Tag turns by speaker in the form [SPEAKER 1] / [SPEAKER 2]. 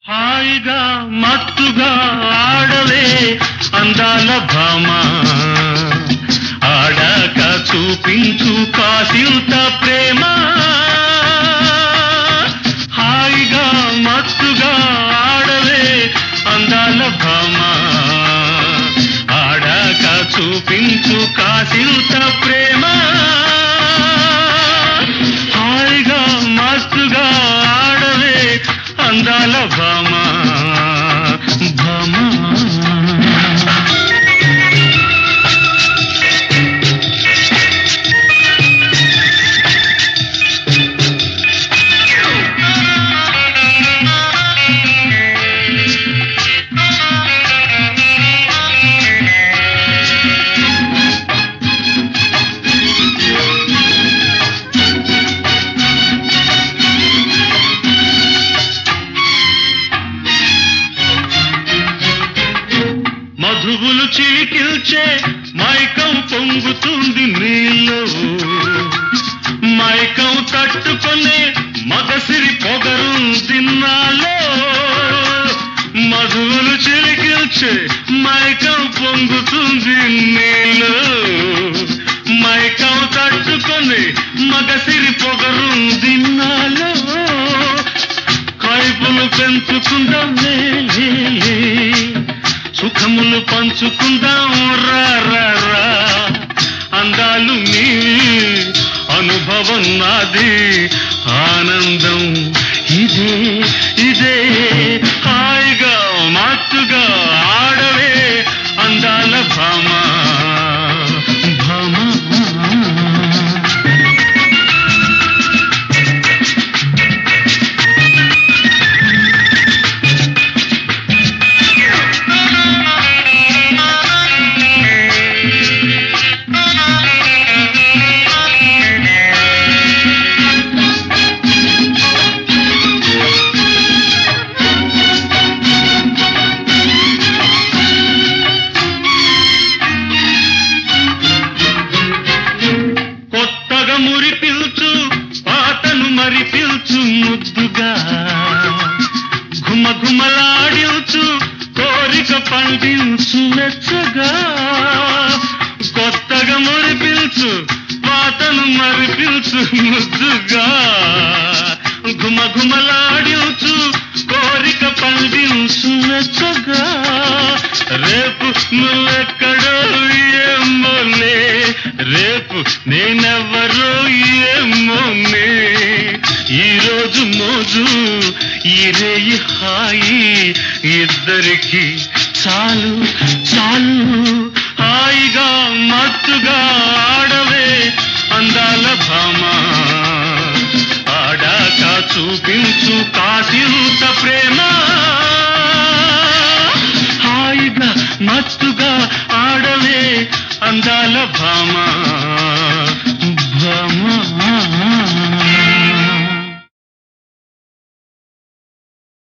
[SPEAKER 1] హాయిగా మత్తుగా ఆడవే అందాల భామ ఆడాక చూపించు కాసింత ప్రేమ హాయిగా మత్తుగా ఆడవే అందాల భామ ఆడాక చూపించు కాసింత ప్రేమ హాయిగా మస్తుగా ఆడవే అందాల భామ భామ మధువులు చిలికిల్చే మైకం పొంగుతుంది నీళ్ళు మైకం తట్టుకునే మగసిరి పొగరు దిన్నాలో మధువులు చిలికిల్చే మైకం పొంగుతుంది నీళ్ళు మైకం తట్టుకుని మగసిరి పొగరు దిన్నాలో కైపులు పెంచుకుందాం లే, లే, లే. సుఖములు పంచుకుందాం రా రా రా అందాలు నీ అనుభవం నాది ఆనందం ఇదే ఇదే హాయిగా మాతుగా ఆడవే అందాల భామ భామ కొత్తగా మురి పిల్చు పాతను మరి పిల్చు ముద్దుగా ఘుమ ఘుమలాడించు కోరిక పండించు మెచ్చగా కొత్తగా మురి పిల్చు పాతను మరి పిల్చు ముద్దుగా ఘుమ ఘుమలాడించు కోరిక పండించు మెచ్చగా రేపు నువ్వెక్కడో ఏమోలే రేపు నేనెవరో ఏమోనే ఈ రోజు మోజు ఈ రేయి హాయి ఇద్దరికి చాలు చాలు హాయిగా మత్తుగా ఆడవే అందాల భామ ఆడాక చూపించు కాసింత